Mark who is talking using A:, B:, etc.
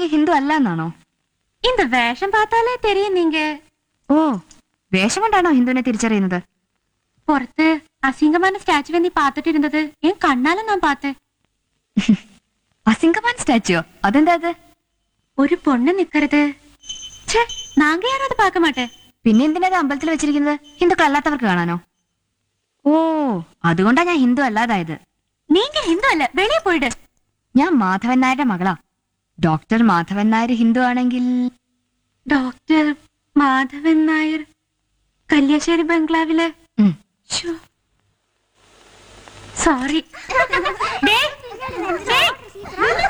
A: ഹിന്ദു അല്ല എന്നാണോ
B: இந்த வேஷம் பார்த்தாலே தெரியும் நீங்க
A: ഓ വേഷം കൊണ്ടാണോ ഹിന്ദുവിനെ തിരിച്ചറിയുന്നത്
B: പുറത്ത് അസിംഗமான സ്റ്റാച്ചുവെ നീ പാത്തിട്ടിരുന്നത് എൻ കണ്ണാലെ ഞാൻ പാത്തേ
A: അസിംഗമാൻ സ്റ്റാച്ചുയോ അതെന്താ അത്
B: ഒരു പൊണ്ണ് നിക്കരുത് ഛേ നാങ്ക யாரும் അത് பார்க்க മാട്ടേ
A: പിന്നെ എന്തിനാ ഇത് അമ്പലത്തിൽ വെച്ചിരിക്കുന്നത് ഹിന്ദുക്കൾ അല്ലാത്തവർക്ക് കാണാനോ ഓ അതുകൊണ്ടാ ഞാൻ ഹിന്ദു അല്ലാതായത്
B: നീങ്ക ഹിന്ദു അല്ല വെളിയെ പോയിട്
A: ഞാൻ മാധവൻ നായരുടെ മകളാ ഡോക്ടർ മാധവൻ നായർ ഹിന്ദു ആണെങ്കിൽ
B: ഡോക്ടർ മാധവൻ നായർ കല്യാശ്ശേരി ബംഗ്ലാവിലെ
A: ഉം,
B: സോറി